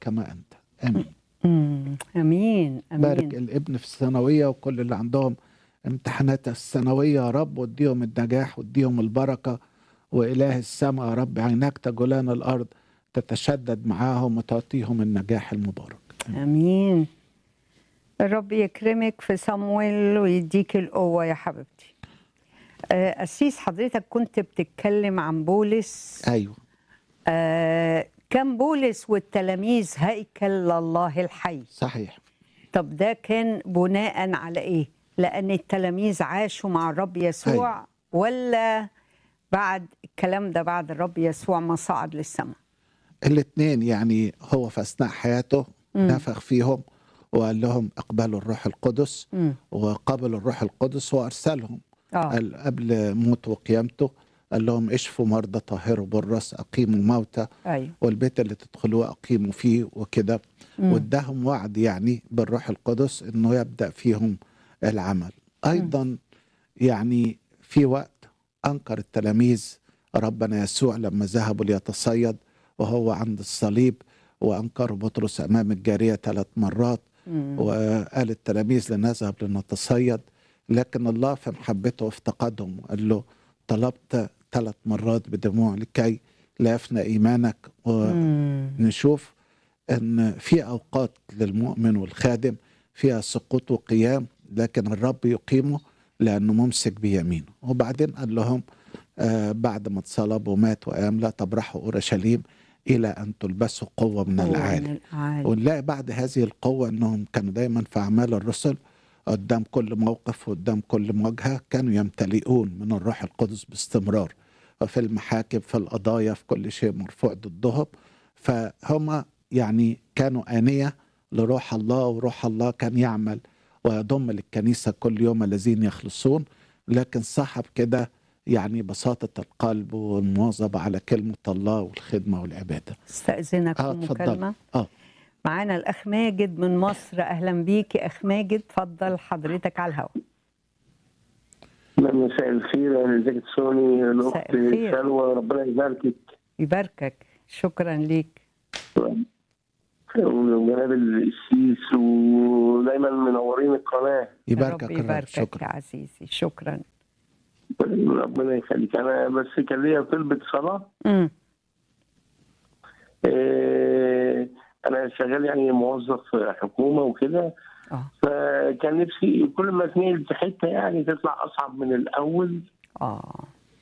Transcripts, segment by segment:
كما انت امين مم. امين بارك امين الابن في الثانويه وكل اللي عندهم امتحانات الثانويه يا رب واديهم النجاح واديهم البركه واله السماء يا رب عيناك تجولان الارض تتشدد معاهم وتعطيهم النجاح المبارك امين الرب يكرمك في صمويل ويديك القوه يا حبيبتي آه، أسيس حضرتك كنت بتتكلم عن بولس ايوه آه، كان بولس والتلاميذ هيكل لله الحي صحيح طب ده كان بناء على ايه لان التلاميذ عاشوا مع الرب يسوع أيوة. ولا بعد الكلام ده بعد الرب يسوع ما صعد للسماء الاثنين يعني هو في اثناء حياته مم. نفخ فيهم وقال لهم اقبلوا الروح القدس مم. وقبلوا الروح القدس وارسلهم اه قال قبل موته وقيامته قال لهم اشفوا مرضى طهروا بالراس اقيموا موتى ايوه والبيت اللي تدخلوه اقيموا فيه وكده مم. واداهم وعد يعني بالروح القدس انه يبدا فيهم العمل ايضا يعني في وقت انكر التلاميذ ربنا يسوع لما ذهبوا ليتصيد وهو عند الصليب وانكروا بطرس امام الجاريه ثلاث مرات مم. وقال التلاميذ لنذهب لنتصيد لكن الله في محبته افتقدهم وقال له طلبت ثلاث مرات بدموع لكي لا يفنى ايمانك مم. ونشوف ان في اوقات للمؤمن والخادم فيها سقوط وقيام لكن الرب يقيمه لانه ممسك بيمينه وبعدين قال لهم آه بعد ما اتصلب ومات وقام لا تبرحوا اورشليم الى ان تلبسوا قوه من قوة العالي من الأعالي. ونلاقي بعد هذه القوة أنهم كانوا دايما في أعمال الرسل قدام كل موقف وقدام كل مواجهة كانوا يمتلئون من الروح القدس باستمرار وفي المحاكم في القضايا في كل شيء مرفوع ضدهم فهم يعني كانوا آنية لروح الله وروح الله كان يعمل ويضم للكنيسة كل يوم الذين يخلصون لكن صاحب كده يعني بساطة القلب والمواظبة على كلمة الله والخدمة والعبادة استاذنك اه في اتفضل مكالمه اه معانا الاخ ماجد من مصر اهلا بيك يا اخ ماجد اتفضل حضرتك على الهواء مساء الخير انا ازيك سوني الاخت مساء الخير. سلوى ربنا يباركك يباركك شكرا ليك وجناب السيس ودايما منورين القناه يباركك رب الرب يباركك شكرا يا عزيزي شكرا ربنا يخليك انا بس كان ليا طلبة صلاه مم. آه، انا شغال يعني موظف حكومه وكده اه فكان نفسي كل ما اتنقل في حته يعني تطلع اصعب من الاول اه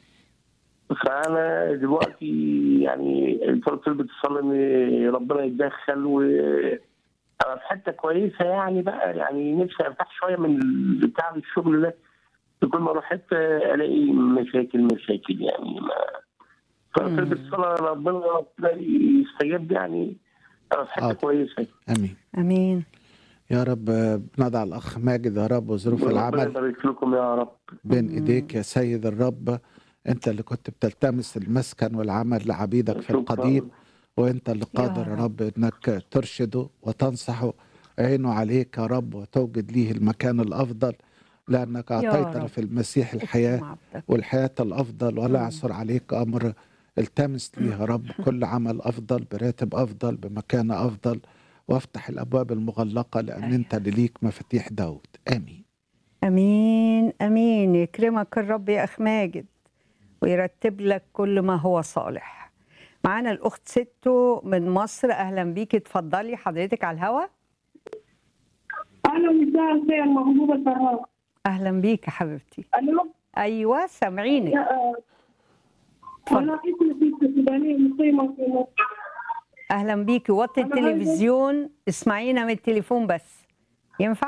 فانا دلوقتي يعني طلبت الصلاه ان ربنا يتدخل و انا في حته كويسه يعني بقى يعني نفسي ارتاح شويه من بتاع الشغل ده كل ما اروح حته الاقي مشاكل مشاكل يعني ما فطلبت الصلاه ربنا يستجاب يعني انا في حته حاضر. كويسه امين امين يا رب بنضع الاخ ماجد يا رب وظروف ربنا العمل يبارك لكم يا رب بين ايديك يا سيد الرب انت اللي كنت بتلتمس المسكن والعمل لعبيدك في شكراً. القديم وانت اللي قادر يا رب انك ترشده وتنصحه عينه عليك يا رب وتوجد ليه المكان الافضل لانك اعطيتنا رب. في المسيح الحياه مع عبدك. والحياه الافضل ولا يعثر عليك امر التمس ليه يا رب كل عمل افضل براتب افضل بمكانه افضل وافتح الابواب المغلقه لان أيوة. انت اللي ليك مفاتيح داود امين امين امين يكرمك الرب يا اخ ماجد ويرتب لك كل ما هو صالح معانا الاخت ستو من مصر اهلا بيكي اتفضلي حضرتك على الهوا اهلا مساء الخير محبوبه سراء اهلا بيك يا حبيبتي الو ايوه سامعينك آه، اتفضل. انا اسمي ست سودانيه مقيمه في مصر اهلا بيكي وطي أنا عايزة- التلفزيون اسمعينا من التليفون بس ينفع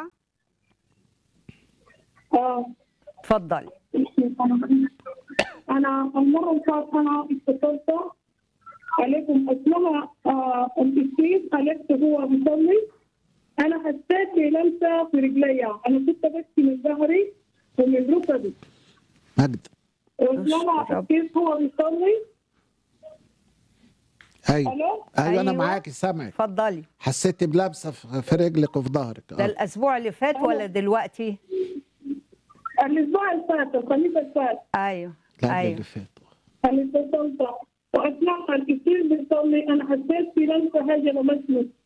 اه اتفضلي انا المره اللي فاتت انا اتصلت عليكم اسمها آه الاسيس قالت هو بيصلي انا حسيت بلمسه في رجليا انا كنت بكتي من ظهري ومن ركبي مجد واسمها أشكر رب. الاسيس هو بيصلي ايوه الو ايوه انا أيوة. معاكي سامعك اتفضلي حسيتي بلمسه في في رجلك وفي ظهرك ده اه الاسبوع اللي فات ولا دلوقتي الاسبوع اللي فات الخميس اللي فات ايوه لا ده ايوه اللي فات انا اتصلت واثناء الكثير بيصلي انا حسيت في لمسه هاجه لمسني